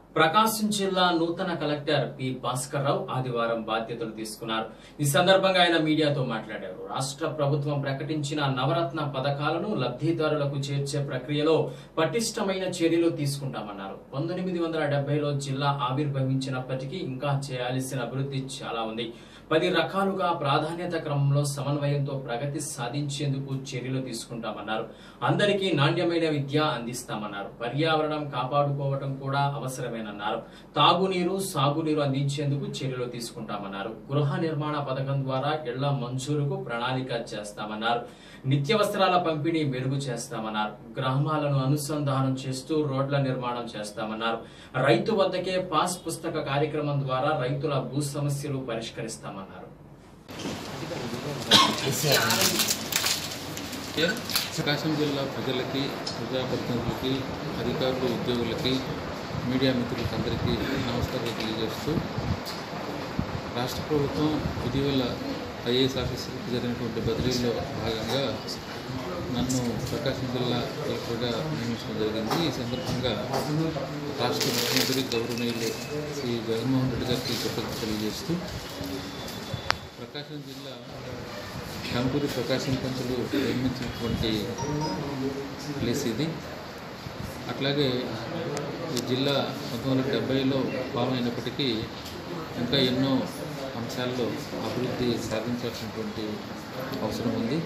ప్రకాశం జిల్లా నూతన collector P Bhaskar రావు ఆదివారం బాధ్యతలు తీసుకున్నారు ఈ సందర్భంగా ఆయన మీడియాతో మాట్లాడారు రాష్ట్ర ప్రభుత్వం ప్రకటించిన నవరత్న పథకాలను లబ్ధిదారులకు చేర్చే ప్రక్రియలో పటిష్టమైన చర్యలు తీసుకుంటామన్నారు పంతొమ్మిది వందల డెబ్బైలో జిల్లా ఆవిర్భవించినప్పటికీ ఇంకా చేయాల్సిన అభివృద్ధి చాలా ఉంది పది రకాలుగా ప్రాధాన్యత క్రమంలో సమన్వయంతో ప్రగతి సాధించేందుకు చర్యలు తీసుకుంటామన్నారు అందరికీ నాణ్యమైన విద్య అందిస్తామన్నారు పర్యావరణం కాపాడుకోవడం కూడా అవసరమేనన్నారు తాగునీరు సాగునీరు అందించేందుకు చర్యలు తీసుకుంటామన్నారు గృహ నిర్మాణ పథకం ద్వారా ఇళ్ల మంజూరుకు ప్రణాళిక చేస్తామన్నారు నిత్యవస్త్రాల పంపిణీ మెరుగు చేస్తామన్నారు గ్రామాలను అనుసంధానం చేస్తూ రోడ్ల నిర్మాణం చేస్తామన్నారు రైతు వద్దకే పాస్ పుస్తక కార్యక్రమం ద్వారా రైతుల భూ సమస్యలు పరిష్కరిస్తామన్నారు ప్రకాశం జిల్లా ప్రజలకి ప్రజాప్రతినిధులకి అధికారులు ఉద్యోగులకి మీడియా మిత్రులకి అందరికీ నమస్కారాలు తెలియజేస్తూ రాష్ట్ర ప్రభుత్వం ఇటీవల ఐఏఎస్ ఆఫీసర్కి జరిగినటువంటి బదిలీలో భాగంగా నన్ను ప్రకాశం జిల్లా కలెక్టర్గా నియమించడం జరిగింది ఈ సందర్భంగా రాష్ట్ర ముఖ్యమంత్రి గౌరవనీయులు శ్రీ జగన్మోహన్ రెడ్డి గారికి కృతజ్ఞతలు తెలియజేస్తూ ప్రకాశం జిల్లా కంపూరి ప్రకాశం పంతులు నిర్మించినటువంటి ప్లేస్ ఇది అట్లాగే ఈ జిల్లా పంతొమ్మిది వందల డెబ్బైలో ఫామ్ అయినప్పటికీ ఇంకా ఎన్నో అంశాల్లో అభివృద్ధి సాధించాల్సినటువంటి అవసరం ఉంది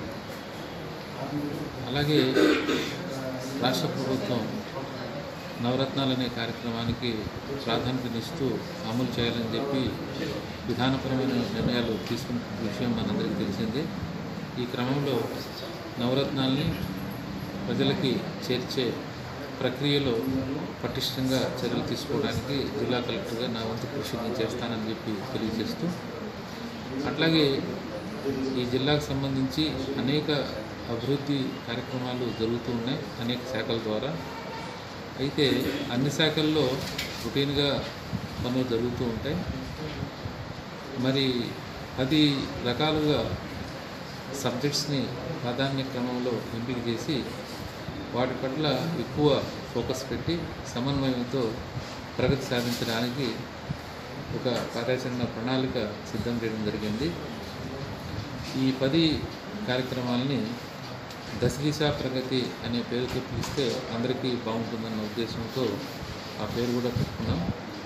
అలాగే రాష్ట్ర ప్రభుత్వం నవరత్నాలు అనే కార్యక్రమానికి ప్రాధాన్యతనిస్తూ అమలు చేయాలని చెప్పి విధానపరమైన నిర్ణయాలు తీసుకున్న విషయం మనందరికీ తెలిసిందే ఈ క్రమంలో నవరత్నాల్ని ప్రజలకి చేర్చే ప్రక్రియలో పటిష్టంగా చర్యలు తీసుకోవడానికి జిల్లా కలెక్టర్గా నా వంతు కృషి నేను చేస్తానని చెప్పి తెలియజేస్తూ అట్లాగే ఈ జిల్లాకు సంబంధించి అనేక అభివృద్ధి కార్యక్రమాలు జరుగుతూ ఉన్నాయి అనేక శాఖల ద్వారా అయితే అన్ని శాఖల్లో రొటీన్గా పనులు జరుగుతూ ఉంటాయి మరి పది రకాలుగా సబ్జెక్ట్స్ని ప్రాధాన్య క్రమంలో ఎంపిక చేసి వాటి పట్ల ఎక్కువ ఫోకస్ పెట్టి సమన్వయంతో ప్రగతి సాధించడానికి ఒక కార్యాచరణ ప్రణాళిక సిద్ధం చేయడం జరిగింది ఈ పది కార్యక్రమాలని దశదిశ ప్రగతి అనే పేరుతో పిలిస్తే అందరికీ బాగుంటుందన్న ఉద్దేశంతో ఆ పేరు కూడా పెట్టుకున్నాం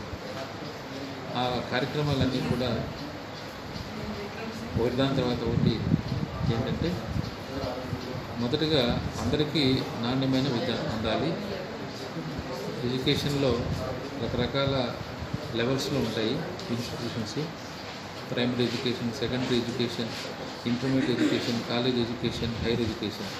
ఆ కార్యక్రమాలన్నీ కూడా ఒకటిదాని తర్వాత ఒకటి ఏంటంటే మొదటగా అందరికీ నాణ్యమైన విద్య అందాలి ఎడ్యుకేషన్లో రకరకాల లెవెల్స్లో ఉంటాయి institutions primary education secondary education intermediate education college education higher education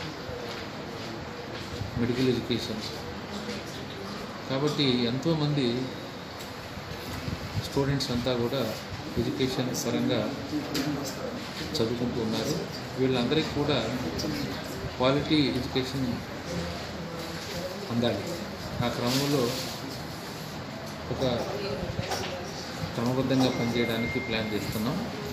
medical education కాబట్టి ఎంతోమంది స్టూడెంట్స్ అంతా కూడా ఎడ్యుకేషన్ పరంగా చదువుకుంటూ ఉన్నారు వీళ్ళందరికీ కూడా క్వాలిటీ ఎడ్యుకేషన్ అందాలి ఆ క్రమంలో ఒక క్రమబద్ధంగా పనిచేయడానికి ప్లాన్ చేస్తున్నాం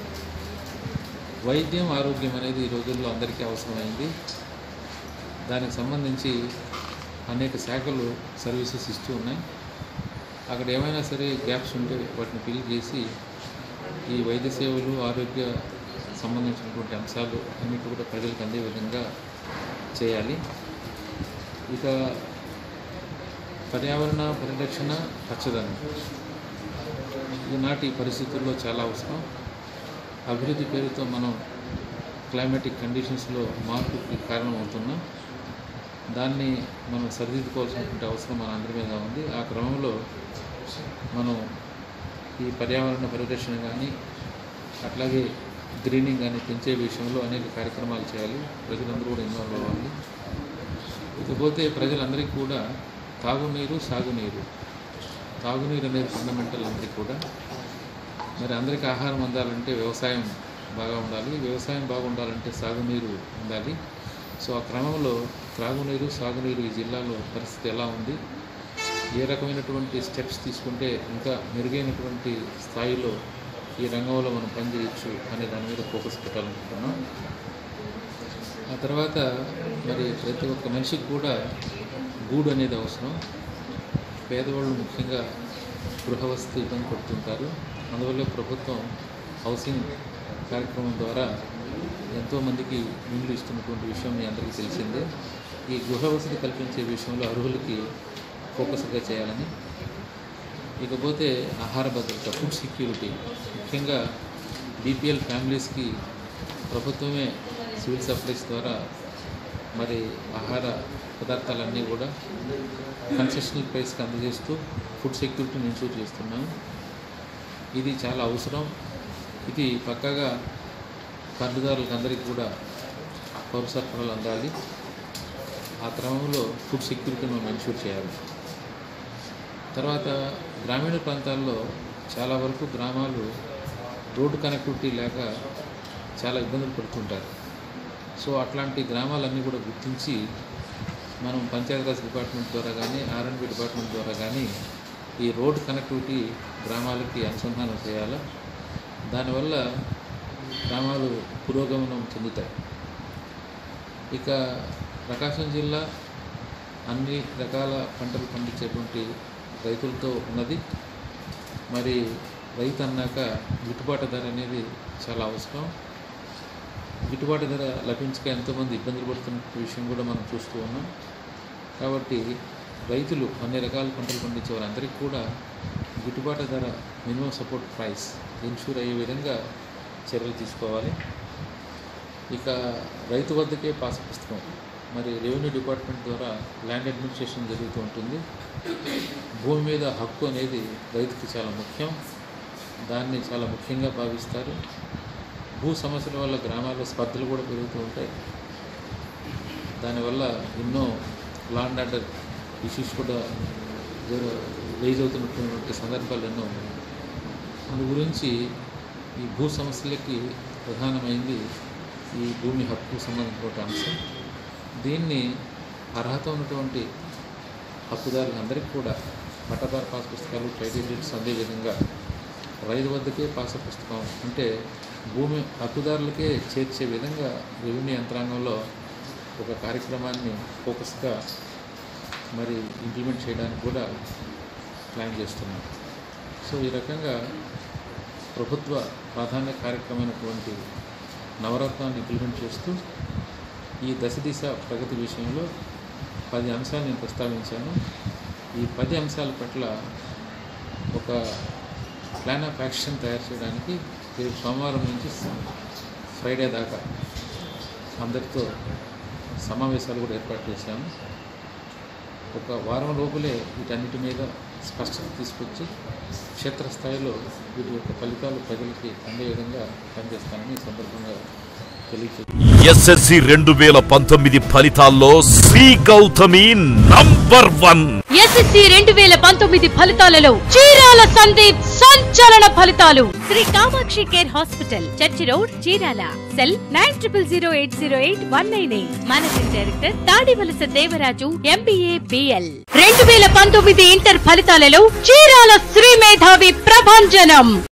వైద్యం ఆరోగ్యం అనేది ఈ రోజుల్లో అందరికీ అవసరమైంది దానికి సంబంధించి అనేక శాఖలు సర్వీసెస్ ఇస్తూ ఉన్నాయి అక్కడ ఏమైనా సరే గ్యాప్స్ ఉంటే వాటిని ఫిల్ చేసి ఈ వైద్య సేవలు ఆరోగ్య సంబంధించినటువంటి అంశాలు అన్నిటి కూడా ప్రజలకు అందే విధంగా చేయాలి ఇక పర్యావరణ పరిరక్షణ పచ్చదనం ఈనాటి పరిస్థితుల్లో చాలా అవసరం అభివృద్ధి పేరుతో మనం క్లైమాటిక్ కండిషన్స్లో మార్పుకి కారణమవుతున్నాం దాన్ని మనం సరిదిద్దుకోవాల్సినటువంటి అవసరం మన అందరి మీద ఉంది ఆ క్రమంలో మనం ఈ పర్యావరణ పరిరక్షణ కానీ అట్లాగే గ్రీనింగ్ కానీ పెంచే విషయంలో అనేక కార్యక్రమాలు చేయాలి ప్రజలందరూ కూడా ఇన్వాల్వ్ అవ్వాలి ఇకపోతే ప్రజలందరికీ కూడా తాగునీరు సాగునీరు తాగునీరు అనేది ఫండమెంటల్ అందరికీ కూడా మరి అందరికీ ఆహారం అందాలంటే వ్యవసాయం బాగా ఉండాలి వ్యవసాయం బాగుండాలంటే సాగునీరు ఉండాలి సో ఆ క్రమంలో త్రాగునీరు సాగునీరు ఈ జిల్లాలో పరిస్థితి ఎలా ఉంది ఏ రకమైనటువంటి స్టెప్స్ తీసుకుంటే ఇంకా మెరుగైనటువంటి స్థాయిలో ఈ రంగంలో మనం పనిచేయచ్చు అనే దాని మీద ఫోకస్ పెట్టాలనుకుంటున్నాం ఆ తర్వాత మరి ప్రతి ఒక్క మనిషికి కూడా గూడు అనేది అవసరం పేదవాళ్ళు ముఖ్యంగా గృహవస్తు ఇబ్బంది పడుతుంటారు అందువల్ల ప్రభుత్వం హౌసింగ్ కార్యక్రమం ద్వారా ఎంతోమందికి ఇండ్లు ఇస్తున్నటువంటి విషయం మీ అందరికీ తెలిసిందే ఈ గృహ వసతి కల్పించే విషయంలో అర్హులకి ఫోకస్గా చేయాలని ఇకపోతే ఆహార భద్రత ఫుడ్ సెక్యూరిటీ ముఖ్యంగా బీపీఎల్ ఫ్యామిలీస్కి ప్రభుత్వమే సివిల్ సప్లైస్ ద్వారా మరి ఆహార పదార్థాలన్నీ కూడా కన్సెషనల్ ప్రైస్కి అందజేస్తూ ఫుడ్ సెక్యూరిటీని ఇన్షూర్ చేస్తున్నాం ఇది చాలా అవసరం ఇది పక్కాగా కార్డుదారులకు అందరికీ కూడా పౌర సరఫరాలు అందాలి ఆ క్రమంలో ఫుడ్ సెక్యూరిటీని మనం ఇన్షూర్ చేయాలి తర్వాత గ్రామీణ ప్రాంతాల్లో చాలా వరకు గ్రామాలు రోడ్డు కనెక్టివిటీ లేక చాలా ఇబ్బందులు పడుతుంటారు సో అట్లాంటి గ్రామాలన్నీ కూడా గుర్తించి మనం పంచాయతీరాజ్ డిపార్ట్మెంట్ ద్వారా కానీ ఆర్ఎండ్బి డిపార్ట్మెంట్ ద్వారా కానీ ఈ రోడ్ కనెక్టివిటీ గ్రామాలకి అనుసంధానం చేయాలా దానివల్ల గ్రామాలు పురోగమనం చెందుతాయి ఇక ప్రకాశం జిల్లా అన్ని రకాల పంటలు పండించేటువంటి రైతులతో ఉన్నది మరి రైతు అన్నాక గిట్టుబాటు ధర అనేది చాలా అవసరం గిట్టుబాటు ధర లభించక ఎంతోమంది ఇబ్బందులు పడుతున్న విషయం కూడా మనం చూస్తూ ఉన్నాం కాబట్టి రైతులు అన్ని రకాల పంటలు పండించే వారందరికీ కూడా గిట్టుబాటు ధర మినిమం సపోర్ట్ ప్రైస్ ఇన్షూర్ అయ్యే విధంగా చర్యలు తీసుకోవాలి ఇక రైతు వద్దకే పాస్ పుస్తకం మరి రెవెన్యూ డిపార్ట్మెంట్ ద్వారా ల్యాండ్ అడ్మినిస్ట్రేషన్ జరుగుతూ ఉంటుంది భూమి మీద హక్కు అనేది రైతుకి చాలా ముఖ్యం దాన్ని చాలా ముఖ్యంగా భావిస్తారు భూ సమస్యల వల్ల గ్రామాల్లో స్పర్ధలు కూడా పెరుగుతూ ఉంటాయి దానివల్ల ఎన్నో లా అండ్ ఆర్డర్ ఇష్యూస్ కూడా రేజ్ అవుతున్నటువంటి సందర్భాలు ఎన్నో ఉన్నాయి అందు గురించి ఈ భూ సమస్యలకి ప్రధానమైంది ఈ భూమి హక్కు సంబంధించిన అంశం దీన్ని అర్హత ఉన్నటువంటి హక్కుదారులందరికీ కూడా పట్టదారు పాస్ పుస్తకాలు టైటిల్ డీడ్స్ అందే విధంగా రైతు వద్దకే పాస పుస్తకం అంటే భూమి హక్కుదారులకే చేర్చే విధంగా రెవెన్యూ యంత్రాంగంలో ఒక కార్యక్రమాన్ని ఫోకస్గా మరి ఇంప్లిమెంట్ చేయడానికి కూడా ప్లాన్ చేస్తున్నాం సో ఈ రకంగా ప్రభుత్వ ప్రాధాన్య కార్యక్రమమైనటువంటి నవరత్నాన్ని ఇంప్లిమెంట్ చేస్తూ ఈ దశ దిశ ప్రగతి విషయంలో పది అంశాలు నేను ప్రస్తావించాను ఈ పది అంశాల పట్ల ఒక ప్లాన్ ఆఫ్ యాక్షన్ తయారు చేయడానికి రేపు సోమవారం నుంచి ఫ్రైడే దాకా అందరితో సమావేశాలు కూడా ఏర్పాటు చేశాము ఒక వారం లోపలే వీటన్నిటి మీద స్పష్టత తీసుకొచ్చి క్షేత్రస్థాయిలో వీటి యొక్క ఫలితాలు ప్రజలకి అందే విధంగా పనిచేస్తానని ఈ సందర్భంగా తెలియజేస్తాను ఎస్ఎస్సి రెండు వేల పంతొమ్మిది ఫలితాల్లో Sri Gautami number one SSC రెండు వేల పంతొమ్మిది ఫలితాలలో చీరాల సందీప్ సంచలన ఫలితాలు Sri Kamakshi care hospital church road Chirala cell nine triple zero eight zero eight one nine eight managing director Tadivalasa Devaraju MBA BL రెండు వేల పంతొమ్మిది ఇంటర్ ఫలితాలలో చీరాల శ్రీ మేధావి ప్రభంజనం